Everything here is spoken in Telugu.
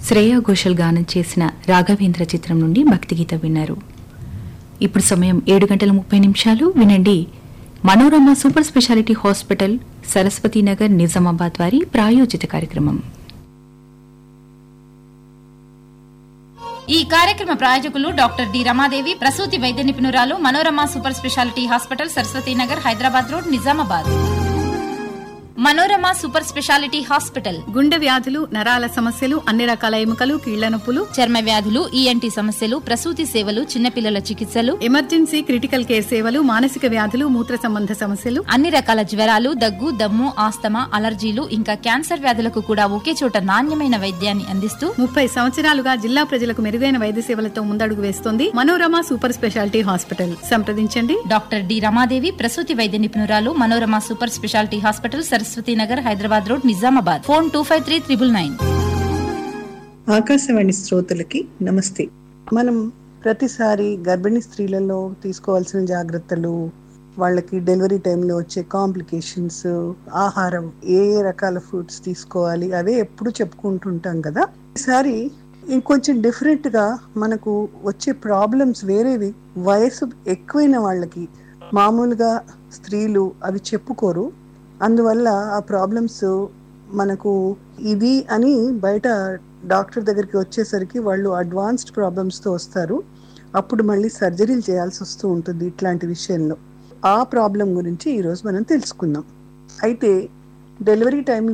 శ్రేయా ఘోషల్ గానం చేసిన రాఘవేంద్ర చిత్రం నుండి భక్తి గీత విన్నారు ఇప్పుడు సమయం ఏడు గంటల ముప్పై నిమిషాలు వినండి Manorama super speciality hospital Saraswathinagar Nizamabad వారి ప్రాయోజిత కార్యక్రమం ఈ కార్యక్రమ ప్రాయోజకులు డాక్టర్ డి రమాదేవి ప్రసూతి వైద్య నిపుణురాలు Manorama super speciality hospital Saraswathinagar Hyderabad road Nizamabad Manorama super speciality hospital గుండె వ్యాధులు నరాల సమస్యలు అన్ని రకాల ఎముకలు కీళ్ల నొప్పులు చర్మ వ్యాధులు ఈఎన్టీ సమస్యలు ప్రసూతి సేవలు చిన్నపిల్లల చికిత్సలు ఎమర్జెన్సీ క్రిటికల్ కేర్ సేవలు మానసిక వ్యాధులు మూత్ర సంబంధ సమస్యలు అన్ని రకాల జ్వరాలు దగ్గు దమ్ము ఆస్తమా అలర్జీలు ఇంకా క్యాన్సర్ వ్యాధులకు కూడా ఒకే చోట నాణ్యమైన వైద్యాన్ని అందిస్తూ ముప్పై సంవత్సరాలుగా జిల్లా ప్రజలకు మెరుగైన వైద్య సేవలతో ముందడుగు వేస్తోంది మనోరమ సూపర్ స్పెషాలిటీ హాస్పిటల్ సంప్రదించండి డాక్టర్ డి రమాదేవి ప్రసూతి వైద్య నిపుణురాలు Manorama super speciality hospital Saraswathi Nagar Hyderabad road Nizamabad phone two five three triple nine Akashvani శ్రోతలకి నమస్తే మనం ప్రతిసారి గర్భిణీ స్త్రీలలో తీసుకోవాల్సిన జాగ్రత్తలు వాళ్ళకి డెలివరీ టైంలో వచ్చే కాంప్లికేషన్స్ ఆహారం ఏ ఏ రకాల ఫుడ్స్ తీసుకోవాలి అవే ఎప్పుడు చెప్పుకుంటుంటాం కదా ఈసారి ఇంకొంచెం డిఫరెంట్గా మనకు వచ్చే ప్రాబ్లమ్స్ వేరేవి వయసు ఎక్కువైన వాళ్ళకి మామూలుగా స్త్రీలు అవి చెప్పుకోరు అందువల్ల ఆ ప్రాబ్లమ్స్ మనకు ఇవి అని బయట డాక్టర్ దగ్గరికి వచ్చేసరికి వాళ్ళు అడ్వాన్స్డ్ ప్రాబ్లమ్స్తో వస్తారు అప్పుడు మళ్ళీ సర్జరీలు చేయాల్సి వస్తూ ఉంటుంది ఇట్లాంటి విషయంలో ఆ ప్రాబ్లం గురించి ఈరోజు మనం తెలుసుకుందాం అయితే డెలివరీ టైంలో